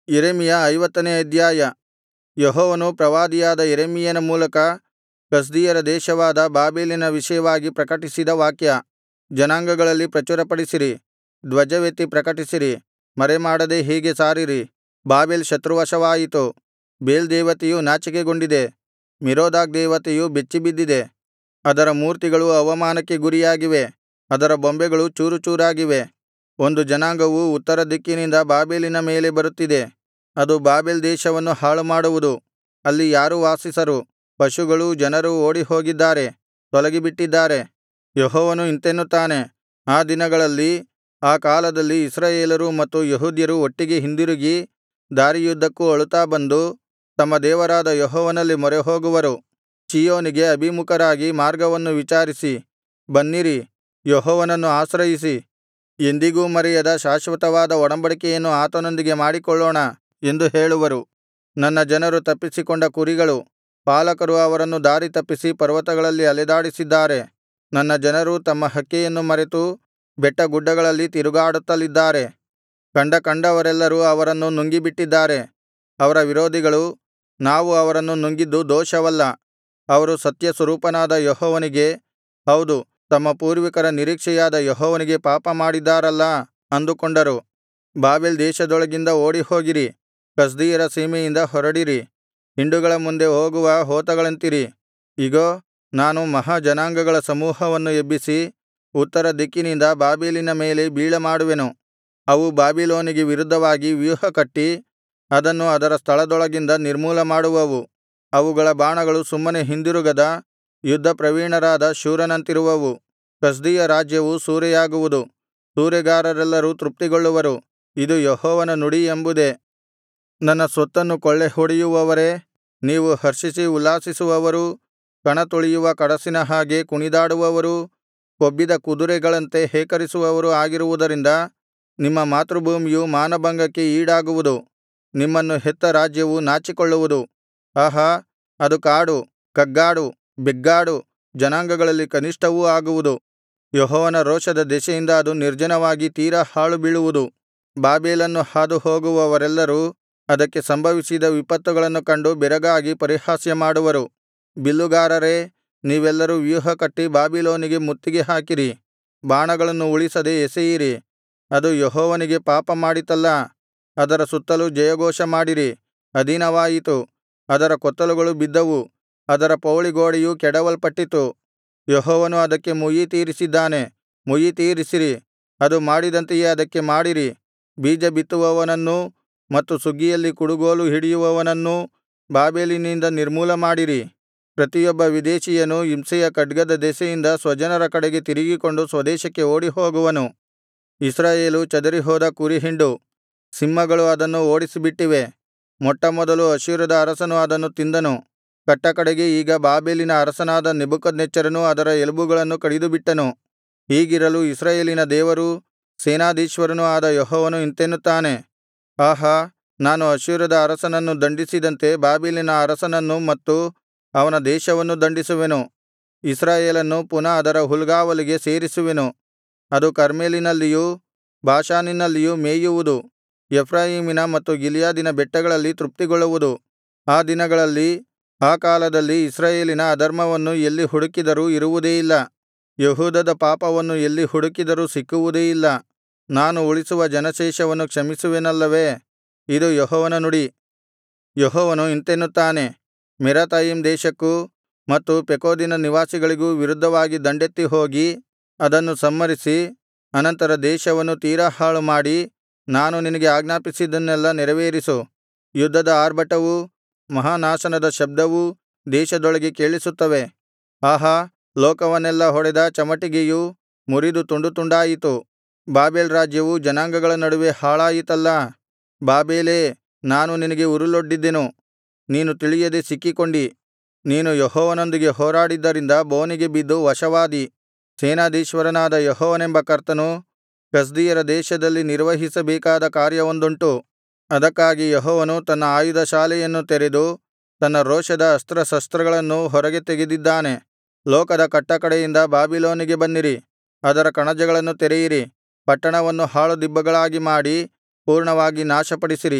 ಯೆರೆಮೀಯ ಐವತ್ತನೇ ಅಧ್ಯಾಯ ಯೆಹೋವನು ಪ್ರವಾದಿಯಾದ ಯೆರೆಮೀಯನ ಮೂಲಕ ಕಸ್ದೀಯರ ದೇಶವಾದ ಬಾಬೆಲಿನ ವಿಷಯವಾಗಿ ಪ್ರಕಟಿಸಿದ ವಾಕ್ಯ ಜನಾಂಗಗಳಲ್ಲಿ ಪ್ರಚುರಪಡಿಸಿರಿ ಧ್ವಜವೆತ್ತಿ ಪ್ರಕಟಿಸಿರಿ ಮರೆಮಾಡದೆ ಹೀಗೆ ಸಾರಿರಿ ಬಾಬೆಲ್ ಶತ್ರುವಶವಾಯಿತು ಬೇಲ್ ದೇವತೆಯು ನಾಚಿಕೆಗೊಂಡಿದೆ ಮೆರೋದಾಕ್ ದೇವತೆಯು ಬೆಚ್ಚಿಬಿದ್ದಿದೆ ಅದರ ಮೂರ್ತಿಗಳು ಅವಮಾನಕ್ಕೆ ಗುರಿಯಾಗಿವೆ ಅದರ ಬೊಂಬೆಗಳು ಚೂರುಚೂರಾಗಿವೆ ಒಂದು ಜನಾಂಗವು ಉತ್ತರ ದಿಕ್ಕಿನಿಂದ ಬಾಬೆಲಿನ ಮೇಲೆ ಬರುತ್ತಿದೆ ಅದು ಬಾಬೆಲ್ ದೇಶವನ್ನು ಹಾಳುಮಾಡುವುದು ಅಲ್ಲಿ ಯಾರೂ ವಾಸಿಸರು ಪಶುಗಳೂ ಜನರೂ ಓಡಿಹೋಗಿದ್ದಾರೆ ತೊಲಗಿಬಿಟ್ಟಿದ್ದಾರೆ ಯೆಹೋವನು ಇಂತೆನ್ನುತ್ತಾನೆ ಆ ದಿನಗಳಲ್ಲಿ ಆ ಕಾಲದಲ್ಲಿ ಇಸ್ರಾಯೇಲರು ಮತ್ತು ಯೆಹೂದ್ಯರು ಒಟ್ಟಿಗೆ ಹಿಂದಿರುಗಿ ದಾರಿಯುದ್ದಕ್ಕೂ ಅಳುತ್ತಾ ಬಂದು ತಮ್ಮ ದೇವರಾದ ಯೆಹೋವನಲ್ಲಿ ಮೊರೆಹೋಗುವರು ಚೀಯೋನಿಗೆ ಅಭಿಮುಖರಾಗಿ ಮಾರ್ಗವನ್ನು ವಿಚಾರಿಸಿ ಬನ್ನಿರಿ ಯೆಹೋವನನ್ನು ಆಶ್ರಯಿಸಿ ಎಂದಿಗೂ ಮರೆಯದ ಶಾಶ್ವತವಾದ ಒಡಂಬಡಿಕೆಯನ್ನು ಆತನೊಂದಿಗೆ ಮಾಡಿಕೊಳ್ಳೋಣ ಎಂದು ಹೇಳುವರು ನನ್ನ ಜನರು ತಪ್ಪಿಸಿಕೊಂಡ ಕುರಿಗಳು ಪಾಲಕರು ಅವರನ್ನು ದಾರಿ ತಪ್ಪಿಸಿ ಪರ್ವತಗಳಲ್ಲಿ ಅಲೆದಾಡಿಸಿದ್ದಾರೆ ನನ್ನ ಜನರು ತಮ್ಮ ಹಕ್ಕೆಯನ್ನು ಮರೆತು ಬೆಟ್ಟಗುಡ್ಡಗಳಲ್ಲಿ ತಿರುಗಾಡುತ್ತಲಿದ್ದಾರೆ ಕಂಡ ಕಂಡವರೆಲ್ಲರೂ ಅವರನ್ನು ನುಂಗಿಬಿಟ್ಟಿದ್ದಾರೆ ಅವರ ವಿರೋಧಿಗಳು ನಾವು ಅವರನ್ನು ನುಂಗಿದ್ದು ದೋಷವಲ್ಲ ಅವರು ಸತ್ಯಸ್ವರೂಪನಾದ ಯೆಹೋವನಿಗೆ ಹೌದು ತಮ್ಮ ಪೂರ್ವಿಕರ ನಿರೀಕ್ಷೆಯಾದ ಯೆಹೋವನಿಗೆ ಪಾಪಮಾಡಿದ್ದಾರಲ್ಲಾ ಅಂದುಕೊಂಡರು ಬಾಬೆಲ್ ದೇಶದೊಳಗಿಂದ ಓಡಿಹೋಗಿರಿ ಕಸ್ದೀಯರ ಸೀಮೆಯಿಂದ ಹೊರಡಿರಿ ಹಿಂಡುಗಳ ಮುಂದೆ ಹೋಗುವ ಹೋತಗಳಂತಿರಿ ಇಗೋ ನಾನು ಮಹಾ ಜನಾಂಗಗಳ ಸಮೂಹವನ್ನು ಎಬ್ಬಿಸಿ ಉತ್ತರ ದಿಕ್ಕಿನಿಂದ ಬಾಬೆಲಿನ ಮೇಲೆ ಬೀಳಮಾಡುವೆನು ಅವು ಬಾಬಿಲೋನಿಗೆ ವಿರುದ್ಧವಾಗಿ ವ್ಯೂಹಕಟ್ಟಿ ಅದನ್ನು ಅದರ ಸ್ಥಳದೊಳಗಿಂದ ನಿರ್ಮೂಲಮಾಡುವವು ಅವುಗಳ ಬಾಣಗಳು ಸುಮ್ಮನೆ ಹಿಂದಿರುಗದ ಯುದ್ಧಪ್ರವೀಣರಾದ ಶೂರನಂತಿರುವವು ಕಸ್ದೀಯ ರಾಜ್ಯವು ಸೂರೆಯಾಗುವುದು ಸೂರೆಗಾರರೆಲ್ಲರೂ ತೃಪ್ತಿಗೊಳ್ಳುವರು ಇದು ಯೆಹೋವನ ನುಡಿ ಎಂಬುದೇ ನನ್ನ ಸ್ವತ್ತನ್ನು ಕೊಳ್ಳೆಹೊಡೆಯುವವರೇ ನೀವು ಹರ್ಷಿಸಿ ಉಲ್ಲಾಸಿಸುವವರೂ ಕಣತುಳಿಯುವ ಕಡಸಿನ ಹಾಗೆ ಕುಣಿದಾಡುವವರೂ ಕೊಬ್ಬಿದ ಕುದುರೆಗಳಂತೆ ಹೇಕರಿಸುವವರೂ ಆಗಿರುವುದರಿಂದ ನಿಮ್ಮ ಮಾತೃಭೂಮಿಯು ಮಾನಭಂಗಕ್ಕೆ ಈಡಾಗುವುದು ನಿಮ್ಮನ್ನು ಹೆತ್ತ ರಾಜ್ಯವು ನಾಚಿಕೊಳ್ಳುವುದು ಆಹಾ ಅದು ಕಾಡು ಕಗ್ಗಾಡು ಬೆಗ್ಗಾಡು ಜನಾಂಗಗಳಲ್ಲಿ ಕನಿಷ್ಠವೂ ಆಗುವುದು ಯೆಹೋವನ ರೋಷದ ದೆಸೆಯಿಂದ ಅದು ನಿರ್ಜನವಾಗಿ ತೀರಾ ಹಾಳುಬೀಳುವುದು ಬಾಬೆಲನ್ನು ಹಾದುಹೋಗುವವರೆಲ್ಲರೂ ಅದಕ್ಕೆ ಸಂಭವಿಸಿದ ವಿಪತ್ತುಗಳನ್ನು ಕಂಡು ಬೆರಗಾಗಿ ಪರಿಹಾಸ್ಯಮಾಡುವರು ಬಿಲ್ಲುಗಾರರೇ ನೀವೆಲ್ಲರೂ ವ್ಯೂಹಕಟ್ಟಿ ಬಾಬಿಲೋನಿಗೆ ಮುತ್ತಿಗೆ ಹಾಕಿರಿ ಬಾಣಗಳನ್ನು ಉಳಿಸದೆ ಎಸೆಯಿರಿ ಅದು ಯೆಹೋವನಿಗೆ ಪಾಪಮಾಡಿತಲ್ಲಾ ಅದರ ಸುತ್ತಲೂ ಜಯಘೋಷ ಮಾಡಿರಿ ಅಧೀನವಾಯಿತು ಅದರ ಕೊತ್ತಲುಗಳು ಬಿದ್ದವು ಅದರ ಪೌಳಿಗೋಡೆಯು ಕೆಡವಲ್ಪಟ್ಟಿತು ಯೆಹೋವನು ಅದಕ್ಕೆ ಮುಯ್ಯಿತೀರಿಸಿದ್ದಾನೆ ಮುಯ್ಯಿತೀರಿಸಿರಿ ಅದು ಮಾಡಿದಂತೆಯೇ ಅದಕ್ಕೆ ಮಾಡಿರಿ ಬೀಜ ಬಿತ್ತುವವನನ್ನೂ ಮತ್ತು ಸುಗ್ಗಿಯಲ್ಲಿ ಕುಡುಗೋಲು ಹಿಡಿಯುವವನನ್ನೂ ಬಾಬೆಲಿನಿಂದ ನಿರ್ಮೂಲಮಾಡಿರಿ ಪ್ರತಿಯೊಬ್ಬ ವಿದೇಶೀಯನೂ ಹಿಂಸೆಯ ಖಡ್ಗದ ದೆಸೆಯಿಂದ ಸ್ವಜನರ ಕಡೆಗೆ ತಿರುಗಿಕೊಂಡು ಸ್ವದೇಶಕ್ಕೆ ಓಡಿಹೋಗುವನು ಇಸ್ರಾಯೇಲು ಚದರಿಹೋದ ಕುರಿಹಿಂಡು ಸಿಂಹಗಳು ಅದನ್ನು ಓಡಿಸಿಬಿಟ್ಟಿವೆ ಮೊಟ್ಟಮೊದಲು ಅಶ್ಶೂರದ ಅರಸನು ಅದನ್ನು ತಿಂದನು ಕಟ್ಟಕಡೆಗೆ ಈಗ ಬಾಬೆಲಿನ ಅರಸನಾದ ನೆಬೂಕದ್ನೆಚ್ಚರನು ಅದರ ಎಲುಬುಗಳನ್ನು ಕಡಿದುಬಿಟ್ಟನು ಹೀಗಿರಲು ಇಸ್ರಾಯೇಲಿನ ದೇವರೂ ಸೇನಾಧೀಶ್ವರನೂ ಆದ ಯೆಹೋವನು ಇಂತೆನ್ನುತ್ತಾನೆ ಆಹಾ ನಾನು ಅಶ್ಶೂರದ ಅರಸನನ್ನು ದಂಡಿಸಿದಂತೆ ಬಾಬೆಲಿನ ಅರಸನನ್ನು ಮತ್ತು ಅವನ ದೇಶವನ್ನು ದಂಡಿಸುವೆನು ಇಸ್ರಾಯೇಲನ್ನು ಪುನಃ ಅದರ ಹುಲ್ಗಾವಲಿಗೆ ಸೇರಿಸುವೆನು ಅದು ಕರ್ಮೆಲಿನಲ್ಲಿಯೂ ಬಾಷಾನಿನಲ್ಲಿಯೂ ಮೇಯುವುದು ಎಫ್ರಾಯೀಮಿನ ಮತ್ತು ಗಿಲ್ಯಾದಿನ ಬೆಟ್ಟಗಳಲ್ಲಿ ತೃಪ್ತಿಗೊಳ್ಳುವುದು ಆ ದಿನಗಳಲ್ಲಿ ಆ ಕಾಲದಲ್ಲಿ ಇಸ್ರಾಯೇಲಿನ ಅಧರ್ಮವನ್ನು ಎಲ್ಲಿ ಹುಡುಕಿದರೂ ಇರುವುದೇ ಇಲ್ಲ ಯೆಹೂದದ ಪಾಪವನ್ನು ಎಲ್ಲಿ ಹುಡುಕಿದರೂ ಸಿಕ್ಕುವುದೇ ಇಲ್ಲ ನಾನು ಉಳಿಸುವ ಜನಶೇಷವನ್ನು ಕ್ಷಮಿಸುವೆನಲ್ಲವೇ ಇದು ಯೆಹೋವನ ನುಡಿ ಯೆಹೋವನು ಇಂತೆನ್ನುತ್ತಾನೆ ಮೆರಾತಯಿಮ್ ದೇಶಕ್ಕೂ ಮತ್ತು ಪೆಕೋದಿನ ನಿವಾಸಿಗಳಿಗೂ ವಿರುದ್ಧವಾಗಿ ದಂಡೆತ್ತಿ ಹೋಗಿ ಅದನ್ನು ಸಂಹರಿಸಿ ಅನಂತರ ದೇಶವನ್ನು ತೀರಾ ಹಾಳುಮಾಡಿ ನಾನು ನಿನಗೆ ಆಜ್ಞಾಪಿಸಿದ್ದನ್ನೆಲ್ಲಾ ನೆರವೇರಿಸು ಯುದ್ಧದ ಆರ್ಭಟವೂ ಮಹಾನಾಶನದ ಶಬ್ದವೂ ದೇಶದೊಳಗೆ ಕೇಳಿಸುತ್ತವೆ ಆಹಾ ಲೋಕವನ್ನೆಲ್ಲಾ ಹೊಡೆದ ಚಮಟಿಗೆಯು ಮುರಿದು ತುಂಡುತುಂಡಾಯಿತು ಬಾಬೆಲ್ ರಾಜ್ಯವು ಜನಾಂಗಗಳ ನಡುವೆ ಹಾಳಾಯಿತಲ್ಲಾ ಬಾಬೆಲೇ ನಾನು ನಿನಗೆ ಉರುಲೊಡ್ಡಿದ್ದೆನು ನೀನು ತಿಳಿಯದೆ ಸಿಕ್ಕಿಕೊಂಡಿ ನೀನು ಯೆಹೋವನೊಂದಿಗೆ ಹೋರಾಡಿದ್ದರಿಂದ ಬೋನಿಗೆ ಬಿದ್ದು ವಶವಾದಿ ಸೇನಾಧೀಶ್ವರನಾದ ಯೆಹೋವನೆಂಬ ಕರ್ತನು ಕಸ್ದೀಯರ ದೇಶದಲ್ಲಿ ನಿರ್ವಹಿಸಬೇಕಾದ ಕಾರ್ಯವೊಂದುಂಟು ಅದಕ್ಕಾಗಿ ಯೆಹೋವನು ತನ್ನ ಆಯುಧಶಾಲೆಯನ್ನು ತೆರೆದು ತನ್ನ ರೋಷದ ಅಸ್ತ್ರಶಸ್ತ್ರಗಳನ್ನು ಹೊರಗೆ ತೆಗೆದಿದ್ದಾನೆ ಲೋಕದ ಕಟ್ಟಕಡೆಯಿಂದ ಬಾಬಿಲೋನಿಗೆ ಬನ್ನಿರಿ ಅದರ ಕಣಜಗಳನ್ನು ತೆರೆಯಿರಿ ಪಟ್ಟಣವನ್ನು ಹಾಳುದಿಬ್ಬಗಳಾಗಿ ಮಾಡಿ ಪೂರ್ಣವಾಗಿ ನಾಶಪಡಿಸಿರಿ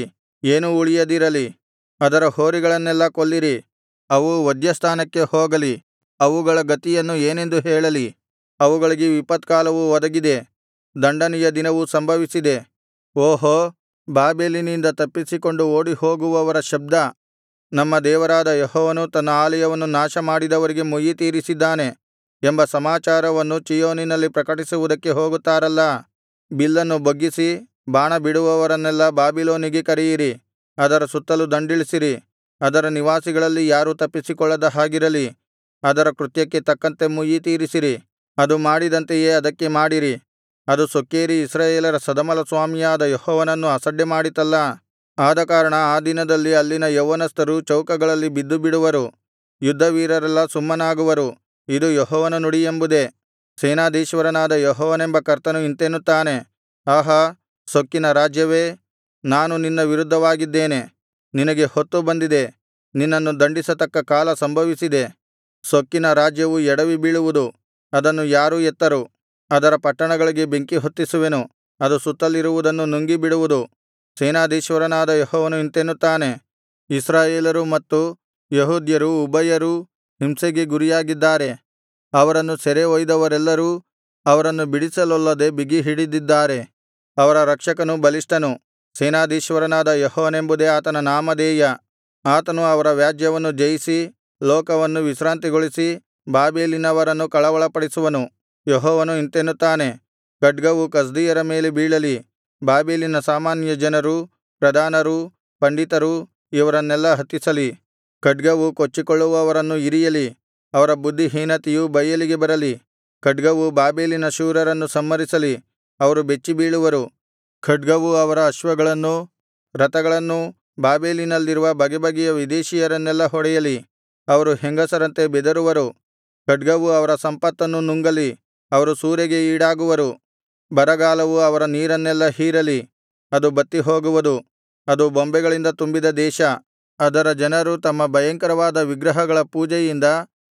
ಏನೂ ಉಳಿಯದಿರಲಿ ಅದರ ಹೋರಿಗಳನ್ನೆಲ್ಲಾ ಕೊಲ್ಲಿರಿ ಅವು ವಧ್ಯಸ್ಥಾನಕ್ಕೆ ಹೋಗಲಿ ಅವುಗಳ ಗತಿಯನ್ನು ಏನೆಂದು ಹೇಳಲಿ ಅವುಗಳಿಗೆ ವಿಪತ್ಕಾಲವು ಒದಗಿದೆ ದಂಡನೆಯ ದಿನವು ಸಂಭವಿಸಿದೆ ಓಹೋ ಬಾಬೆಲಿನಿಂದ ತಪ್ಪಿಸಿಕೊಂಡು ಓಡಿಹೋಗುವವರ ಶಬ್ದ ನಮ್ಮ ದೇವರಾದ ಯೆಹೋವನು ತನ್ನ ಆಲಯವನ್ನು ನಾಶಮಾಡಿದವರಿಗೆ ಮುಯ್ಯಿತೀರಿಸಿದ್ದಾನೆ ಎಂಬ ಸಮಾಚಾರವನ್ನು ಚೀಯೋನಿನಲ್ಲಿ ಪ್ರಕಟಿಸುವುದಕ್ಕೆ ಹೋಗುತ್ತಾರಲ್ಲಾ ಬಿಲ್ಲನ್ನು ಬೊಗ್ಗಿಸಿ ಬಾಣ ಬಿಡುವವರನ್ನೆಲ್ಲಾ ಬಾಬಿಲೋನಿಗೆ ಕರೆಯಿರಿ ಅದರ ಸುತ್ತಲು ದಂಡಿಳಿಸಿರಿ ಅದರ ನಿವಾಸಿಗಳಲ್ಲಿ ಯಾರೂ ತಪ್ಪಿಸಿಕೊಳ್ಳದ ಹಾಗಿರಲಿ ಅದರ ಕೃತ್ಯಕ್ಕೆ ತಕ್ಕಂತೆ ಮುಯ್ಯಿತೀರಿಸಿರಿ ಅದು ಮಾಡಿದಂತೆಯೇ ಅದಕ್ಕೆ ಮಾಡಿರಿ ಅದು ಸೊಕ್ಕೇರಿ ಇಸ್ರಾಯೇಲರ ಸದಮಲಸ್ವಾಮಿಯಾದ ಯೆಹೋವನನ್ನು ಅಸಡ್ಡೆಮಾಡಿತಲ್ಲಾ ಆದಕಾರಣ ಆ ದಿನದಲ್ಲಿ ಅಲ್ಲಿನ ಯೌವನಸ್ಥರು ಚೌಕಗಳಲ್ಲಿ ಬಿದ್ದುಬಿಡುವರು ಯುದ್ಧವೀರರೆಲ್ಲಾ ಸುಮ್ಮನಾಗುವರು ಇದು ಯೆಹೋವನ ನುಡಿಯೆಂಬುದೇ ಸೇನಾಧೀಶ್ವರನಾದ ಯೆಹೋವನೆಂಬ ಕರ್ತನು ಇಂತೆನ್ನುತ್ತಾನೆ ಆಹಾ ಸೊಕ್ಕಿನ ರಾಜ್ಯವೇ ನಾನು ನಿನ್ನ ವಿರುದ್ಧವಾಗಿದ್ದೇನೆ ನಿನಗೆ ಹೊತ್ತು ಬಂದಿದೆ ನಿನ್ನನ್ನು ದಂಡಿಸತಕ್ಕ ಕಾಲ ಸಂಭವಿಸಿದೆ ಸೊಕ್ಕಿನ ರಾಜ್ಯವು ಎಡವಿ ಬೀಳುವುದು ಅದನ್ನು ಯಾರೂ ಎತ್ತರು ಅದರ ಪಟ್ಟಣಗಳಿಗೆ ಬೆಂಕಿ ಹೊತ್ತಿಸುವೆನು ಅದು ಸುತ್ತಲಿರುವುದನ್ನು ನುಂಗಿಬಿಡುವುದು ಸೇನಾಧೀಶ್ವರನಾದ ಯೆಹೋವನು ಇಂತೆನ್ನುತ್ತಾನೆ ಇಸ್ರಾಯೇಲರು ಮತ್ತು ಯೆಹೂದ್ಯರು ಉಭಯರೂ ಹಿಂಸೆಗೆ ಗುರಿಯಾಗಿದ್ದಾರೆ ಅವರನ್ನು ಸೆರೆ ಒಯ್ದವರೆಲ್ಲರೂ ಅವರನ್ನು ಬಿಡಿಸಲೊಲ್ಲದೆ ಬಿಗಿಹಿಡಿದಿದ್ದಾರೆ ಅವರ ರಕ್ಷಕನು ಬಲಿಷ್ಠನು ಸೇನಾಧೀಶ್ವರನಾದ ಯೆಹೋವನೆಂಬುದೇ ಆತನ ನಾಮಧೇಯ ಆತನು ಅವರ ವ್ಯಾಜ್ಯವನ್ನು ಜಯಿಸಿ ಲೋಕವನ್ನು ವಿಶ್ರಾಂತಿಗೊಳಿಸಿ ಬಾಬೆಲಿನವರನ್ನು ಕಳವಳಪಡಿಸುವನು ಯೆಹೋವನು ಇಂತೆನ್ನುತ್ತಾನೆ ಖಡ್ಗವು ಕಸ್ದೀಯರ ಮೇಲೆ ಬೀಳಲಿ ಬಾಬೆಲಿನ ಸಾಮಾನ್ಯ ಜನರು ಪ್ರಧಾನರು ಪಂಡಿತರು ಇವರನ್ನೆಲ್ಲಾ ಹತಿಸಲಿ ಖಡ್ಗವು ಕೊಚ್ಚಿಕೊಳ್ಳುವವರನ್ನು ಇರಿಯಲಿ ಅವರ ಬುದ್ಧಿಹೀನತೆಯು ಬಯಲಿಗೆ ಬರಲಿ ಖಡ್ಗವು ಬಾಬೆಲಿನ ಶೂರರನ್ನು ಸಂಹರಿಸಲಿ ಅವರು ಬೆಚ್ಚಿಬೀಳುವರು ಖಡ್ಗವು ಅವರ ಅಶ್ವಗಳನ್ನೂ ರಥಗಳನ್ನೂ ಬಾಬೆಲಿನಲ್ಲಿರುವ ಬಗೆಬಗೆಯ ವಿದೇಶೀಯರನ್ನೆಲ್ಲಾ ಹೊಡೆಯಲಿ ಅವರು ಹೆಂಗಸರಂತೆ ಬೆದರುವರು ಖಡ್ಗವು ಅವರ ಸಂಪತ್ತನ್ನು ನುಂಗಲಿ ಅವರು ಸೂರೆಗೆ ಈಡಾಗುವರು ಬರಗಾಲವು ಅವರ ನೀರನ್ನೆಲ್ಲಾ ಹೀರಲಿ ಅದು ಬತ್ತಿಹೋಗುವುದು ಅದು ಬೊಂಬೆಗಳಿಂದ ತುಂಬಿದ ದೇಶ ಅದರ ಜನರು ತಮ್ಮ ಭಯಂಕರವಾದ ವಿಗ್ರಹಗಳ ಪೂಜೆಯಿಂದ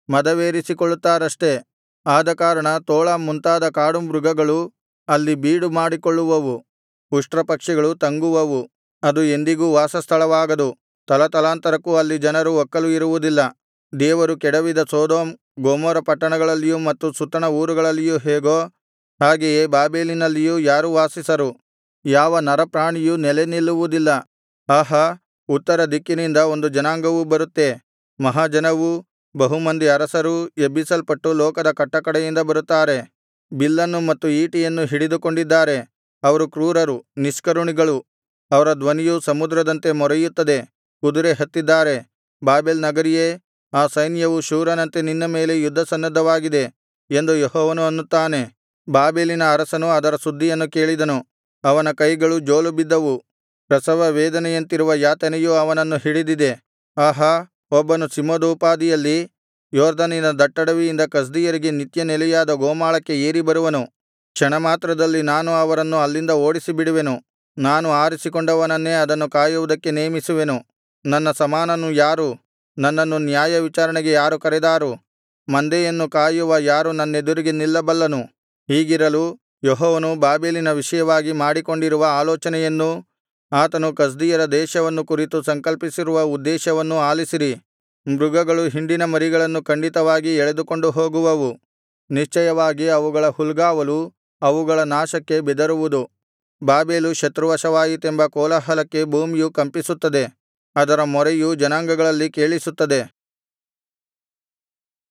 ಮದವೇರಿಸಿಕೊಳ್ಳುತ್ತಾರಷ್ಟೆ ಆದಕಾರಣ ತೋಳ ಮುಂತಾದ ಕಾಡುಮೃಗಗಳು ಅಲ್ಲಿ ಬೀಡು ಮಾಡಿಕೊಳ್ಳುವವು ಉಷ್ಟ್ರಪಕ್ಷಿಗಳು ತಂಗುವವು ಅದು ಎಂದಿಗೂ ವಾಸಸ್ಥಳವಾಗದು ತಲತಲಾಂತರಕ್ಕೂ ಅಲ್ಲಿ ಜನರು ಒಕ್ಕಲು ಇರುವುದಿಲ್ಲ ದೇವರು ಕೆಡವಿದ ಸೊದೋಮ್ ಗೊಮೋರ ಪಟ್ಟಣಗಳಲ್ಲಿಯೂ ಮತ್ತು ಸುತ್ತಣ ಊರುಗಳಲ್ಲಿಯೂ ಹೇಗೋ ಹಾಗೆಯೇ ಬಾಬೆಲಿನಲ್ಲಿಯೂ ಯಾರೂ ವಾಸಿಸರು ಯಾವ ನರಪ್ರಾಣಿಯೂ ನೆಲೆ ನಿಲ್ಲುವುದಿಲ್ಲ ಆಹಾ ಉತ್ತರ ದಿಕ್ಕಿನಿಂದ ಒಂದು ಜನಾಂಗವು ಬರುತ್ತೆ ಮಹಾಜನವೂ ಬಹುಮಂದಿ ಅರಸರೂ ಎಬ್ಬಿಸಲ್ಪಟ್ಟು ಲೋಕದ ಕಟ್ಟಕಡೆಯಿಂದ ಬರುತ್ತಾರೆ ಬಿಲ್ಲನ್ನು ಮತ್ತು ಈಟಿಯನ್ನು ಹಿಡಿದುಕೊಂಡಿದ್ದಾರೆ ಅವರು ಕ್ರೂರರು ನಿಷ್ಕರುಣಿಗಳು ಅವರ ಧ್ವನಿಯು ಸಮುದ್ರದಂತೆ ಮೊರೆಯುತ್ತದೆ ಕುದುರೆ ಹತ್ತಿದ್ದಾರೆ ಬಾಬೆಲ್ ನಗರಿಯೇ ಆ ಸೈನ್ಯವು ಶೂರನಂತೆ ನಿನ್ನ ಮೇಲೆ ಯುದ್ಧಸನ್ನದ್ಧವಾಗಿದೆ ಎಂದು ಯೆಹೋವನು ಅನ್ನುತ್ತಾನೆ ಬಾಬೆಲಿನ ಅರಸನು ಅದರ ಸುದ್ದಿಯನ್ನು ಕೇಳಿದನು ಅವನ ಕೈಗಳು ಜೋಲುಬಿದ್ದವು ಪ್ರಸವ ವೇದನೆಯಂತಿರುವ ಯಾತನೆಯು ಅವನನ್ನು ಹಿಡಿದಿದೆ ಆಹಾ ಒಬ್ಬನು ಸಿಂಹದೋಪಾದಿಯಲ್ಲಿ ಯೊರ್ದನಿನ ದಟ್ಟಡವಿಯಿಂದ ಕಸ್ದೀಯರಿಗೆ ನಿತ್ಯ ನೆಲೆಯಾದ ಗೋಮಾಳಕ್ಕೆ ಏರಿ ಬರುವನು ಕ್ಷಣಮಾತ್ರದಲ್ಲಿ ನಾನು ಅವರನ್ನು ಅಲ್ಲಿಂದ ಓಡಿಸಿಬಿಡುವೆನು ನಾನು ಆರಿಸಿಕೊಂಡವನನ್ನೇ ಅದನ್ನು ಕಾಯುವುದಕ್ಕೆ ನೇಮಿಸುವೆನು ನನ್ನ ಸಮಾನನು ಯಾರು ನನ್ನನ್ನು ನ್ಯಾಯವಿಚಾರಣೆಗೆ ಯಾರು ಕರೆದಾರು ಮಂದೆಯನ್ನು ಕಾಯುವ ಯಾರು ನನ್ನೆದುರಿಗೆ ನಿಲ್ಲಬಲ್ಲನು ಹೀಗಿರಲು ಯೆಹೋವನು ಬಾಬೆಲಿನ ವಿಷಯವಾಗಿ ಮಾಡಿಕೊಂಡಿರುವ ಆಲೋಚನೆಯನ್ನೂ ಆತನು ಕಸ್ದೀಯರ ದೇಶವನ್ನು ಕುರಿತು ಸಂಕಲ್ಪಿಸಿರುವ ಉದ್ದೇಶವನ್ನೂ ಆಲಿಸಿರಿ ಮೃಗಗಳು ಹಿಂಡಿನ ಮರಿಗಳನ್ನು ಖಂಡಿತವಾಗಿ ಎಳೆದುಕೊಂಡು ಹೋಗುವವು ನಿಶ್ಚಯವಾಗಿ ಅವುಗಳ ಹುಲ್ಗಾವಲು ಅವುಗಳ ನಾಶಕ್ಕೆ ಬೆದರುವುದು ಬಾಬೆಲು ಶತ್ರುವಶವಾಯಿತೆಂಬ ಕೋಲಾಹಲಕ್ಕೆ ಭೂಮಿಯು ಕಂಪಿಸುತ್ತದೆ ಅದರ ಮೊರೆಯು ಜನಾಂಗಗಳಲ್ಲಿ ಕೇಳಿಸುತ್ತದೆ